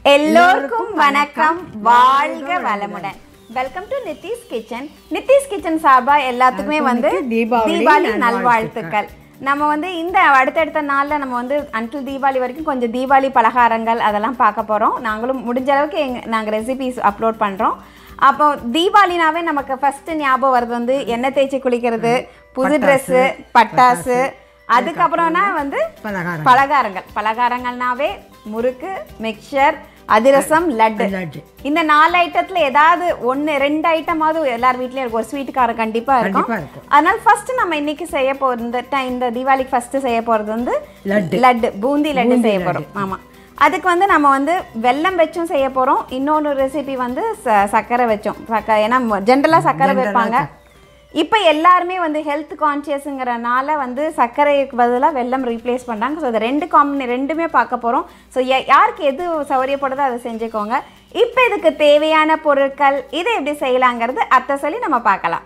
எல்லோருக்கும் வணக்கம் வாழ்க வளமுடன் welcome to Nithi's kitchen Nithi's kitchen சார்பா எல்லாத்துக்குமே வந்து தீபாவளி தீபாவளி நல்வாழ்த்துக்கள் நம்ம வந்து இந்த அடுத்தடுத்த நாளில் நம்ம வந்து அன்டில் தீபாவளி வரைக்கும் கொஞ்சம் தீபாவளி பலகாரங்கள் அதெல்லாம் பார்க்க போகிறோம் நாங்களும் முடிஞ்ச அளவுக்கு எங்க நாங்கள் ரெசிபிஸ் அப்லோட் பண்ணுறோம் அப்போ தீபாவளினாவே நமக்கு ஃபர்ஸ்ட் ஞாபகம் வருது வந்து எண்ணெய் தேய்ச்சி குளிக்கிறது புது ட்ரெஸ்ஸு பட்டாசு அதுக்கப்புறம்னா வந்து பலகாரம் பலகாரங்கள் பலகாரங்கள்னாவே முறுக்கு மிக்சர் அதிரசம் லட்டு லட்டு. இந்த நாலு ஐட்டத்துல ஏதாவது ஒன்று ரெண்டு ஐட்டமாவது எல்லார் வீட்லயும் இருக்கும் ஒரு ஸ்வீட் காரம் கண்டிப்பா இருக்கும் கண்டிப்பா இருக்கும். அதனால ஃபர்ஸ்ட் நம்ம இன்னைக்கு செய்ய போறது இந்த ti- இந்த தீபாவளிக்கு ஃபர்ஸ்ட் செய்ய போறது வந்து லட்டு. லட்டு பூந்தி லட்டு செய்ய போறோம் ஆமா அதுக்கு வந்து நம்ம வந்து வெல்லம் வச்சும் செய்ய போறோம் இன்னொன்று ரெசிபி வந்து ச- சர்க்கரை வச்சோம் சர்க்கரை ஏன்னா ஜென்ரலாக சர்க்கரை வைப்பாங்க இப்போ எல்லாருமே வந்து ஹெல்த் கான்சியஸுங்கிறனால வந்து சர்க்கரைக்கு பதிலாக வெல்லம் ரீப்ளேஸ் பண்ணுறாங்க ஸோ அது ரெண்டு காம்பினே ரெண்டுமே பார்க்க போகிறோம் ஸோ யாருக்கு எது சௌகரியப்படுதோ அதை செஞ்சுக்கோங்க இப்போ இதுக்கு தேவையான பொருட்கள் இதை எப்படி செய்யலாங்கிறது அத்தை சொல்லி நம்ம பார்க்கலாம்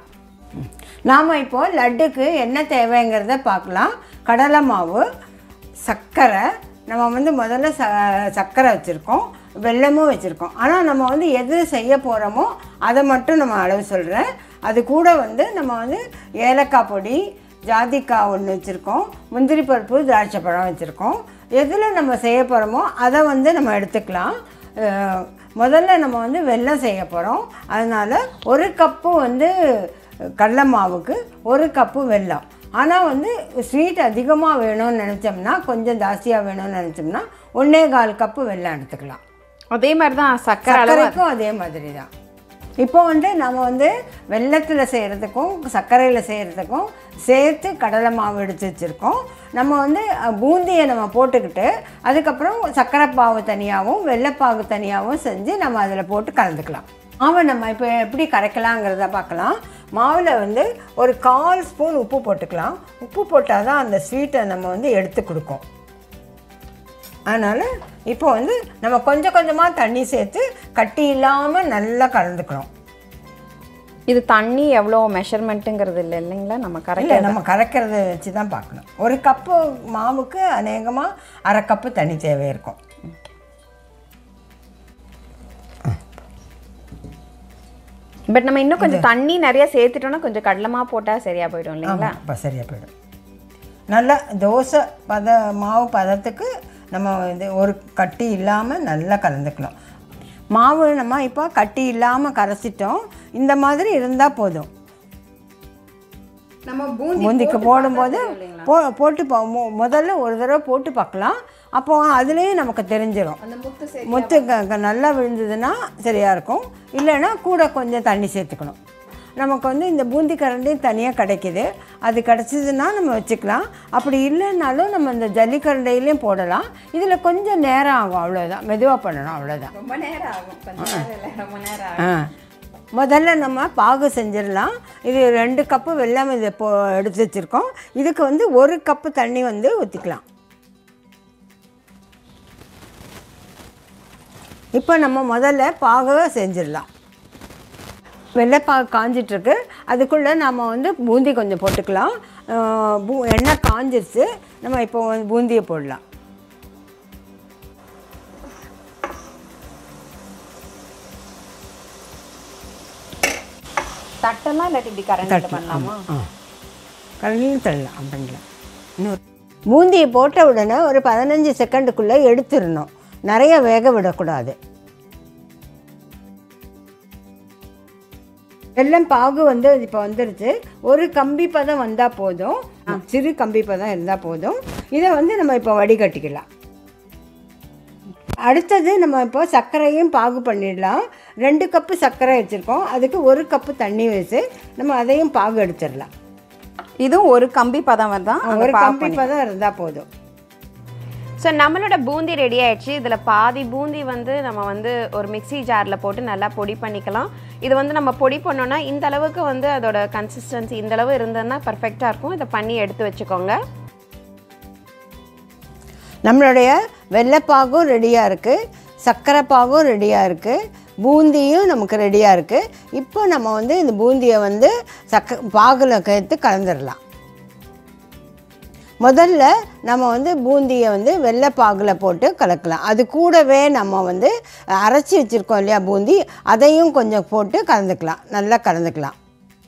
நாம் இப்போ லட்டுக்கு என்ன தேவைங்கிறத பார்க்கலாம் கடலை மாவு சர்க்கரை நம்ம வந்து முதல்ல ச சர்க்கரை வச்சுருக்கோம் வெல்லமும் வச்சுருக்கோம் ஆனால் நம்ம வந்து எது செய்ய போகிறோமோ அதை மட்டும் நம்ம அளவு சொல்கிறேன் அது கூட வந்து நம்ம வந்து ஏலக்காய் பொடி ஜாதிக்காய் ஒன்று வச்சுருக்கோம் முந்திரி பருப்பு திராட்சை பழம் வச்சுருக்கோம் எதில் நம்ம செய்ய போகிறோமோ அதை வந்து நம்ம எடுத்துக்கலாம் அஹ் முதல்ல நம்ம வந்து வெல்லம் செய்ய போகிறோம் அதனால் ஒரு கப்பு வந்து கடலை மாவுக்கு ஒரு கப்பு வெல்லம் ஆனால் வந்து ஸ்வீட் அதிகமாக வேணும்னு நினச்சோம்னா கொஞ்சம் ஜாஸ்தியாக வேணும்னு நினச்சோம்னா ஒன்றே கால் கப்பு வெல்லம் எடுத்துக்கலாம் அதே மாதிரி தான் சர்க்கரை அளவு சர்க்கரைக்கும் அதே மாதிரி தான் இப்போ வந்து நம்ம வந்து வெள்ளத்தில் செய்கிறதுக்கும் சர்க்கரையில் செய்கிறதுக்கும் சேர்த்து கடலை மாவு எடுத்து வச்சுருக்கோம் நம்ம வந்து அஹ், பூந்தியை நம்ம போட்டுக்கிட்டு அதுக்கப்புறம் சர்க்கரை பாவு தனியாகவும் வெள்ளைப்பாகு தனியாகவும் செஞ்சு நம்ம அதில் போட்டு கலந்துக்கலாம் மாவை நம்ம இப்போ எப்படி கரைக்கலாங்கிறத பார்க்கலாம் மாவில் வந்து ஒரு கால் ஸ்பூன் உப்பு போட்டுக்கலாம் உப்பு போட்டால் தான் அந்த ஸ்வீட்டை நம்ம வந்து எடுத்து கொடுக்கும் அதனால் இப்போ வந்து நம்ம கொஞ்சம் கொஞ்சமாக தண்ணி சேர்த்து கட்டி இல்லாமல் நல்லா கலந்துக்கிறோம் இது தண்ணி எவ்வளோ மெஷர்மெண்ட்டுங்கிறது இல்லை இல்லைங்களா நம்ம இல்லை கரெக்டாக நம்ம கரைக்கிறத வச்சு தான் பார்க்கணும் ஒரு கப்பு மாவுக்கு அநேகமாக அரை கப்பு தண்ணி தேவை இருக்கும் பட் நம்ம இன்னும் கொஞ்சம் தண்ணி நிறைய சேர்த்துட்டோம்னா கொஞ்சம் கடலமா போட்டால் சரியா போயிடும் இல்லைங்களா ஆமாம் இப்போ சரியாக போயிடும் நல்லா தோசை பத மாவு பதத்துக்கு நம்ம இது ஒரு கட்டி இல்லாமல் நல்லா கலந்துக்கலாம் மாவு நம்ம இப்போ கட்டி இல்லாமல் கரைச்சிட்டோம் இந்த மாதிரி இருந்தால் போதும் நம்ம பூந்தி முந்திக்கு போடும்போது போ போட்டு பா- மு- முதல்ல ஒரு தடவை போட்டு பார்க்கலாம் அப்போ அதுலேயும் நமக்கு தெரிஞ்சிடும் அந்த முத்து சரி முத்து க- க- நல்லா விழுந்ததுன்னா சரியாக இருக்கும் இல்லைன்னா கூட கொஞ்சம் தண்ணி சேர்த்துக்கணும் நமக்கு வந்து இந்த பூந்தி கரண்டியும் தனியாக கிடைக்கிது அது கிடச்சிதுன்னா நம்ம வச்சுக்கலாம் அப்படி இல்லைன்னாலும் நம்ம இந்த ஜல்லிக்கரண்டையிலையும் போடலாம் இதில் கொஞ்சம் நேரம் ஆகும் அவ்வளோதான் மெதுவாக பண்ணணும் அவ்வளோதான் ரொம்ப நேரம் ஆகும் கொஞ்சம் நேரம் இல்லை ரொம்ப நேரம் ஆகும் ஆ முதல்ல நம்ம பாகு செஞ்சிடலாம் இது ரெண்டு கப்பு வெல்லம் இதை போ எடுத்து வச்சுருக்கோம் இதுக்கு வந்து ஒரு கப்பு தண்ணி வந்து ஊற்றிக்கலாம் இப்போ நம்ம முதல்ல பாகு செஞ்சிடலாம் வெள்ளைப்பாகு காஞ்சிட்ருக்கு அதுக்குள்ளே நம்ம வந்து பூந்தி கொஞ்சம் போட்டுக்கலாம் ஆ, பூ எண்ணெய் காஞ்சிருச்சு நம்ம இப்போ வந்து பூந்தியை போடலாம் தட்டெல்லாம் இல்லாட்டி இப்படி கரண்ட் பண்ணலாமா ஆ கல்லையும் தள்ளலாம் பண்ணலாம் இன்னொரு பூந்தியை போட்ட உடனே ஒரு பதினஞ்சு செகண்டுக்குள்ளே எடுத்துடணும் நிறைய வேக விடக்கூடாது வெல்லம் பாகு வந்து இப்போ வந்துருச்சு ஒரு கம்பி பதம் வந்தால் போதும் சிறு கம்பி பதம் இருந்தால் போதும் இதை வந்து நம்ம இப்போ வடிகட்டிக்கலாம் அடுத்தது நம்ம இப்போ சர்க்கரையும் பாகு பண்ணிடலாம் ரெண்டு கப்பு சர்க்கரை வச்சுருக்கோம் அதுக்கு ஒரு கப்பு தண்ணி வச்சு நம்ம அதையும் பாகு எடுத்துடலாம் இதுவும் ஒரு கம்பி பதம் தான் ஒரு கம்பி பதம் இருந்தால் போதும் ஸோ நம்மளோட பூந்தி ரெடி ஆயிடுச்சு இதில் பாதி பூந்தி வந்து நம்ம வந்து ஒரு மிக்ஸி ஜாரில் போட்டு நல்லா பொடி பண்ணிக்கலாம் இது வந்து நம்ம பொடி பண்ணோன்னா இந்த அளவுக்கு வந்து அதோட கன்சிஸ்டன்சி இந்த அளவு இருந்ததுன்னா பர்ஃபெக்டாக இருக்கும் இதை பண்ணி எடுத்து வச்சுக்கோங்க நம்மளுடைய வெள்ளைப்பாகும் ரெடியாக இருக்குது சர்க்கரை பாகும் ரெடியாக இருக்குது பூந்தியும் நமக்கு ரெடியாக இருக்குது இப்போ நம்ம வந்து இந்த பூந்தியை வந்து சக்க பாகில் சேர்த்து கலந்துடலாம் முதல்ல நம்ம வந்து பூந்தியை வந்து வெள்ளைப்பாகில் போட்டு கலக்கலாம் அது கூடவே நம்ம வந்து அரைச்சி வச்சுருக்கோம் இல்லையா பூந்தி அதையும் கொஞ்சம் போட்டு கலந்துக்கலாம் நல்லா கலந்துக்கலாம்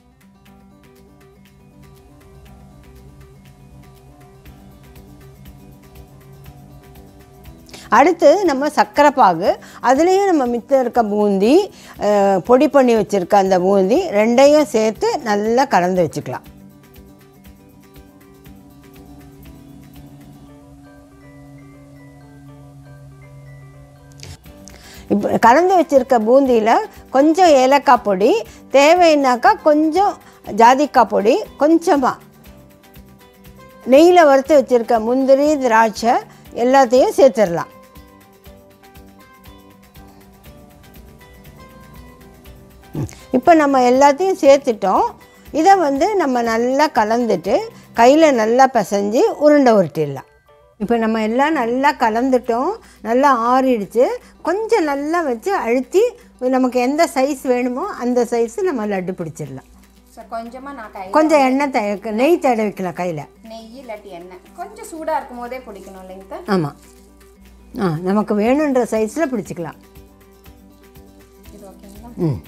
அடுத்து நம்ம சர்க்கரை பாகு அதுலேயும் நம்ம மிச்சம் இருக்க பூந்தி அஹ், பொடி பண்ணி வச்சுருக்க அந்த பூந்தி ரெண்டையும் சேர்த்து நல்லா கலந்து வச்சுக்கலாம் இப்போ கலந்து வச்சுருக்க பூந்தியில் கொஞ்சம் ஏலக்காய் பொடி தேவைன்னாக்கா கொஞ்சம் ஜாதிக்காய் பொடி கொஞ்சமாக நெய்யில் வறுத்து வச்சுருக்க முந்திரி திராட்சை எல்லாத்தையும் சேர்த்துடலாம் இப்போ நம்ம எல்லாத்தையும் சேர்த்துட்டோம் இதை வந்து நம்ம நல்லா கலந்துட்டு கையில் நல்லா பிசைஞ்சு உருண்டை உருட்டிடலாம் இப்போ நம்ம எல்லாம் நல்லா கலந்துட்டோம் நல்லா ஆறிடுச்சு கொஞ்சம் நல்லா வச்சு அழுத்தி நமக்கு எந்த சைஸ் வேணுமோ அந்த சைஸ் நம்ம லட்டு பிடிச்சிடலாம் ஸோ கொஞ்சமாக நான் கை கொஞ்சம் எண்ணெய் த நெய் தடவிக்கலாம் கையில் நெய் இல்லாட்டி எண்ணெய் கொஞ்சம் சூடாக இருக்கும் போதே பிடிக்கணும் இல்லைங்க சார் ஆமாம் ஆ நமக்கு வேணுன்ற சைஸில் பிடிச்சிக்கலாம் இது ஓகேங்களா ம்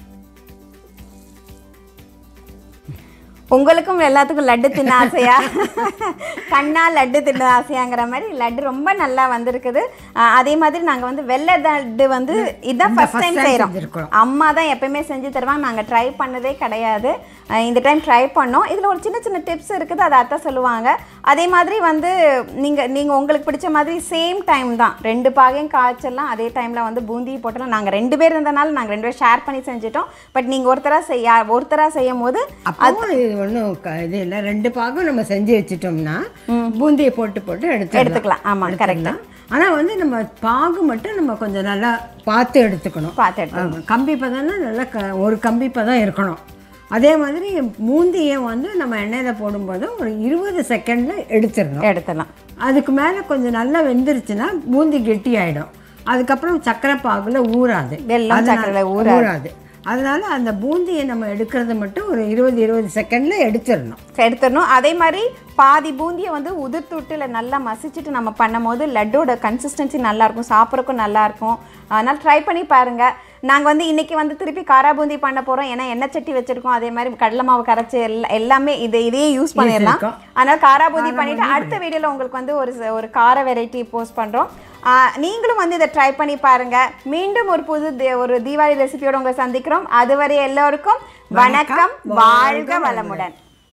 உங்களுக்கும் எல்லாத்துக்கும் லட்டு தின்ன ஆசையா கண்ணா லட்டு தின்ன ஆசையாங்கிற மாதிரி லட்டு ரொம்ப நல்லா வந்திருக்குது அஹ் அதே மாதிரி நாங்கள் வந்து வெள்ளை லட்டு வந்து இதுதான் ஃபர்ஸ்ட் டைம் time செய்கிறோம் செஞ்சிருக்கிறோம். அம்மா தான் எப்பயுமே செஞ்சு தருவாங்க நாங்கள் ட்ரை பண்ணதே கிடையாது அஹ் இந்த டைம் ட்ரை பண்ணோம் இதில் ஒரு சின்ன சின்ன டிப்ஸ் இருக்குது அதை அத்தை சொல்லுவாங்க அதே மாதிரி வந்து நீங்கள் நீங்கள் உங்களுக்கு பிடிச்ச மாதிரி சேம் டைம் தான் ரெண்டு பாகையும் காய்ச்சலாம் அதே டைமில் வந்து பூந்தி போட்டலாம் நாங்கள் ரெண்டு பேர் இருந்தனால நாங்கள் ரெண்டு பேரும் ஷேர் பண்ணி செஞ்சுட்டோம் பட் நீங்கள் ஒருத்தராக செய்ய ஒருத்தராக செய்யும் போது அப்பவும் இது ஒன்றும் இது இல்லை ரெண்டு பாகம் நம்ம செஞ்சு வச்சிட்டோம்னா பூந்தியை போட்டு போட்டு எடுத்து எடுத்துக்கலாம். ஆமா, correct. ஆனால் வந்து நம்ம பாகு மட்டும் நம்ம கொஞ்சம் நல்லா பார்த்து எடுத்துக்கணும் பார்த்து எடுத்து ஆமா, கம்பி பதம்னா நல்லா க ஒரு கம்பி பதம் இருக்கணும் அதே மாதிரி பூந்தியை வந்து நம்ம எண்ணெயில் போடும்போது ஒரு இருபது செகண்டில் எடுத்துடணும் எடுத்துடலாம் அதுக்கு மேலே கொஞ்சம் நல்லா வெந்துருச்சுன்னா பூந்தி கெட்டி ஆயிடும் அதுக்கப்புறம் சக்கரை பாகுல ஊறாது வெல்லம் அதனால- சர்க்கரையில ஊறாது. ஊறாது அதனால அந்த பூந்தியை நம்ம எடுக்கிறது மட்டும் ஒரு இருபது இருபது செகண்ட்ல எடுத்துடணும் எடுத்துடணும் அதே மாதிரி பாதி பூந்தியை வந்து உதிர்த்து விட்டு இல்லை நல்லா மசிச்சுட்டு நம்ம பண்ணும்போது லட்டோட கன்சிஸ்டன்சி நல்லா இருக்கும் சாப்பிட்றக்கும் நல்லா இருக்கும் அதனால் ட்ரை பண்ணி பாருங்க நாங்கள் வந்து இன்னைக்கு வந்து திருப்பி காரா பூந்தி பண்ண போகிறோம் ஏன்னா எண்ணெய் சட்டி வச்சிருக்கோம் அதே மாதிரி கடலை மாவு கரைச்சி எல்லா எல்லாமே இது இதையே யூஸ் பண்ணிடலாம் இருக்கோம். அதனால் காரா பூந்தி பண்ணிட்டு அடுத்த வீடியோவில் உங்களுக்கு வந்து ஒரு ச- ஒரு கார வெரைட்டி போஸ்ட் பண்ணுறோம் நீங்களும் வந்து இதை ட்ரை பண்ணி பாருங்க மீண்டும் ஒரு புது தி- ஒரு தீபாவளி ரெசிபியோட உங்களை சந்திக்கிறோம் அதுவரை எல்லோருக்கும் வணக்கம் வாழ்க வளமுடன்